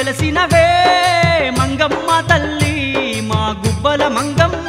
వెలసినవే మంగమ్మ తల్లి మా గుబ్బల మంగమ్మ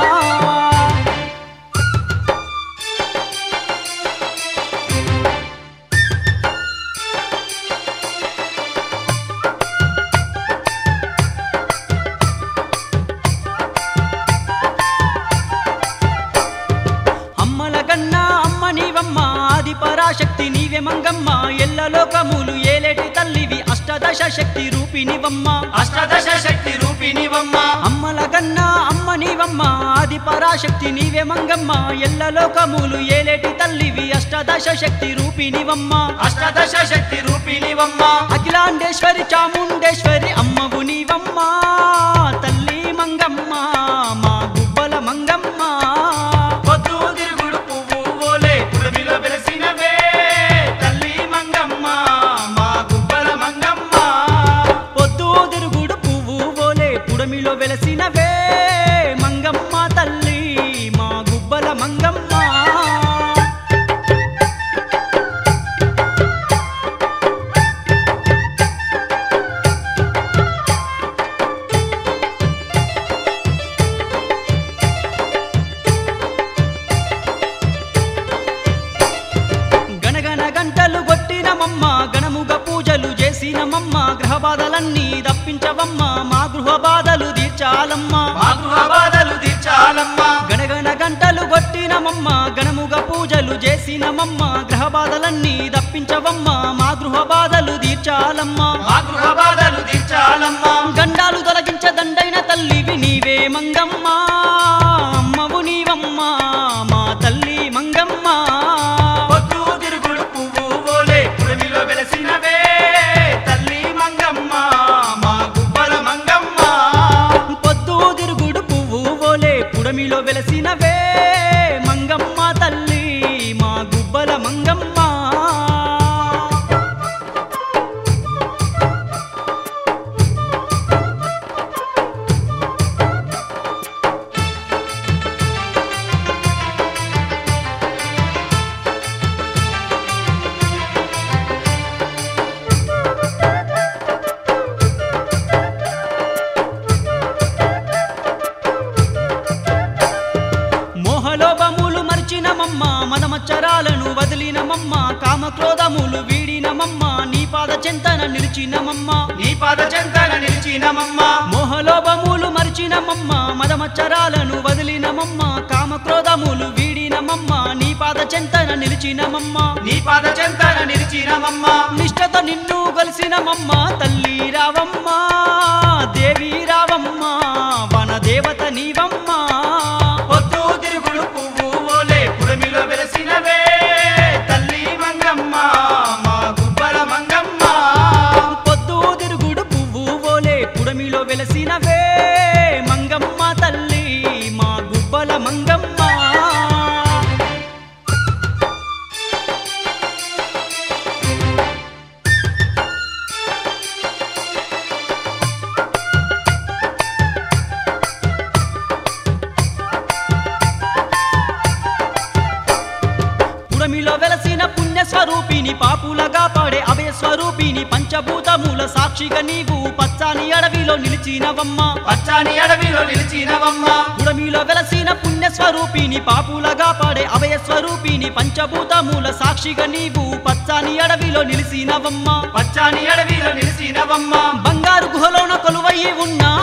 అమ్మల గన్నా అమ్మ నీవమ్మ ఆది పరాశక్తి నీవే మంగమ్మ ఎల్ల లోకములు ఏలేటి తల్లివి అష్టదశ శక్తి రూపినివమ్మ అష్టదశ శక్తి రూపిణివమ్మ అమ్మల గన్నా అమ్మ నీవమ్మ ఆది పరాశక్తి నీవే మంగమ్మ ఎల్ల లోకములు ఏలేటి తల్లివి అష్టదశ శక్తి రూపినివమ్మ అష్టదశ శక్తి రూపిణివమ్మ అఖిలాండేశ్వరి చాముండేశ్వరి అమ్మవు నీవమ్మ తల్లి మంగమ్మ మా గుబ్బల మంగమ్మ పొద్దు తిరుగుడు పువ్వు ఓలే పుడమిలో వెలసినవే తల్లి మంగమ్మ మా గుబ్బల మంగమ్మ పొద్దు తిరుగుడు పువ్వు ఓలే పుడమిలో వెలసినవే మంగమ్మ తల్లి మా గుబ్బల మంగమ్మ గణగణ గంటలు కొట్టినమమ్మ గణముగ పూజలు చేసినమమ్మ గ్రహ బాధలన్నీ తప్పించవమ్మ మా గృహ బాధలు తీర్చాలమ్మ మా గృహ బాధలు తీర్చాలమ్మ గణగణ గంటలు కొట్టినమమ్మ గణముగ పూజలు చేసినమమ్మ గ్రహ బాధలన్నీ తప్పించవమ్మ మా గృహ బాధలు తీర్చాలమ్మ మా గృహ బాధలు తీర్చాలమ్మ గండాలు తొలగించ దండైన తల్లివి నీవే మంగమ్మ అమ్మవు నీవమ్మ మా తల్లి మంగమ్మ పొద్దు తిరుగుడు పువ్వు ఓలే పుడమిలో వెలసినవే తల్లి మంగమ్మ మా గుబ్బల మంగమ్మ పొద్దు తిరుగుడు పువ్వు ఓలే పుడమిలో వెలసినవే మంగమ్మ తల్లి మా గుబ్బల మంగమ్మ మోహలోభములు మరిచినమమ్మ మనమచ్చరాలను వదిలినమమ్మ కామక్రోధములు వీడినమమ్మ నీ పాద చెంతన నిలిచినమమ్మ నీ పాద చెంతన నిలిచినమమ్మ మోహలోభములు మరిచినమమ్మ మదమచ్చరాలను వదిలినమమ్మ కామక్రోధములు వీడినమమ్మ నీ పాద చెంతన నిలిచినమమ్మ నీ పాద చెంతన నిలిచినమమ్మ నిష్టతో నిన్ను గలిసినమమ్మ తల్లి రావమ్మ దేవి రావమ్మ వనదేవత నీవమ్మ పొద్దు తిరుగుడు పువ్వు ఓలే పుడమిలో వెలసినవే తల్లి మంగమ్మ మా గుబ్బల మంగమ్మ పొద్దు తిరుగుడు పువ్వు ఓలే పుడమిలో వెలసినవే మంగమ్మ తల్లి మా గుబ్బల మంగమ్మ పుడమిలో వెలసిన పుణ్య స్వరూపిణి పాపులగా పాడే అభయ స్వరూపిణి పంచభూతముల సాక్షిగా నీవు పచ్చాని అడవిలో నిలిచినవమ్మ పచ్చాని అడవిలో నిలిచినవమ్మ పుడమిలో వెలసిన పుణ్య స్వరూపిణి పాపులగా పాడే అభయ స్వరూపిణి పంచభూతముల సాక్షిగా నీవు పచ్చాని అడవిలో నిలిచినవమ్మ పచ్చాని అడవిలో నిలిచినవమ్మ బంగారు గుహలోన కొలువయి ఉన్న